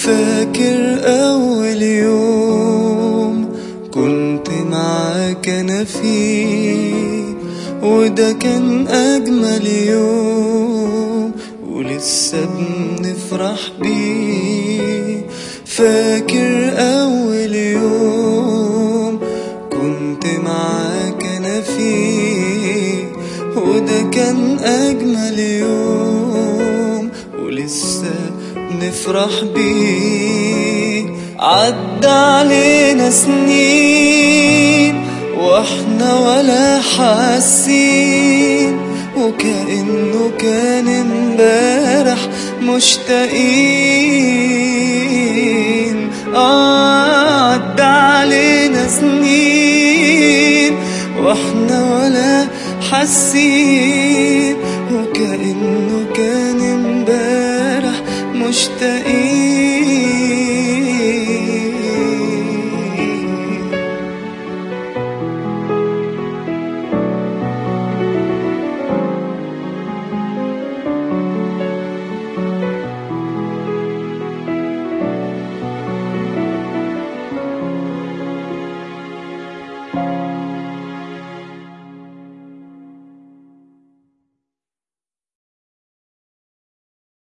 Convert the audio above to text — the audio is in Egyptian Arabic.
فاكر أول يوم كنت معاك أنا فيه وده كان أجمل يوم ولسه بنفرح بيه فاكر أول يوم كنت معاك أنا فيه وده كان أجمل يوم ولسه نفرح بيه عدى علينا سنين واحنا ولا حاسين وكأنه كان امبارح مشتاقين آه عدى علينا سنين واحنا ولا حاسين وكأنه كان امبارح مشتاقين